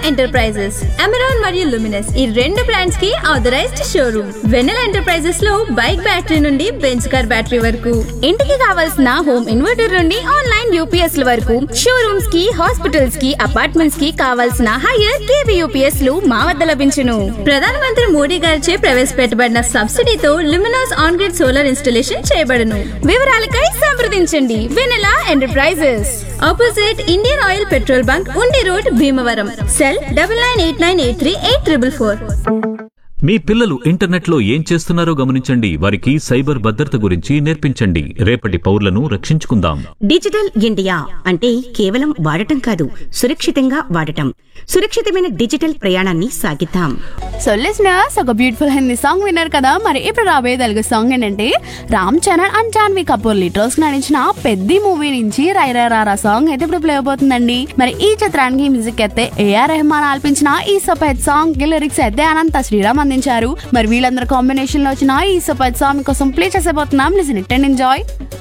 enterprises Amaron మరియు Luminous ఈ రెండు బ్రాండ్స్ కి ఆథరైజ్డ్ షోరూమ్ వెన్నెల ఎంటర్ప్రైజెస్ లో బైక్ బ్యాటరీ నుండి బెంచ్ కార్ బ్యాటరీ వరకు ఇంటికి కావాల్సిన హోమ్ ఇన్వర్టర్ నుండి ఆన్లైన్ యూపీఎస్ ల వరకు షోరూమ్స్ కి హాస్పిటల్స్ కి అపార్ట్మెంట్స్ కి కావాల్సిన హైయర్ కేవీ యూపీఎస్ లు మా వద్ద లభించును ప్రధానమంత్రి మోడీ గారిచే ప్రవేశపెట్టబడిన సబ్సిడీతో Luminous on grid solar installation చేయబడును వివరాలకై సంప్రదించండి Vennela enterprises opposite Indian oil petrol bunk Undi road Bhimavaram cell double nine eight nine eight three eight triple four మీ పిల్లలు ఇంటర్నెట్లో ఏం చేస్తున్నారో గమనించండి వారికి సైబర్ భద్రత గురించి నేర్పించండి రేపటి పౌరులను రక్షించుకుందాం డిజిటల్ ఇండియా అంటే కేవలం వాడటం కాదు సురక్షితంగా వాడటం సురక్షితమైన డిజిటల్ ప్రయాణాన్ని సాగిద్దాం సో లిసనర్స్ ఒక బ్యూటిఫుల్ హిందీ సాంగ్ విన్నారు కదా మరి ఇప్పుడు రాబోయే తెలుగు సాంగ్ ఏంటంటే రామ్ చరణ్ అండ్ జాన్వీ కపూర్ లిటర్స్ నడిచిన పెద్ద మూవీ నుంచి రైరా రారా సాంగ్ అయితే ఇప్పుడు ప్లే అయిపోతుందండి మరి ఈ చిత్రానికి మ్యూజిక్ అయితే ఏఆర్ రెహమాన్ ఆల్పించిన ఈ సఫెద్ సాంగ్ కి లిరిక్స్ అయితే అనంత శ్రీరామ్ అందించారు మరి వీళ్ళందరూ కాంబినేషన్ లో వచ్చిన ఈ సఫెద్ సాంగ్ కోసం ప్లే చేసేపోతున్నాం లిసన్ ఇట్ అండ్ ఎంజాయ్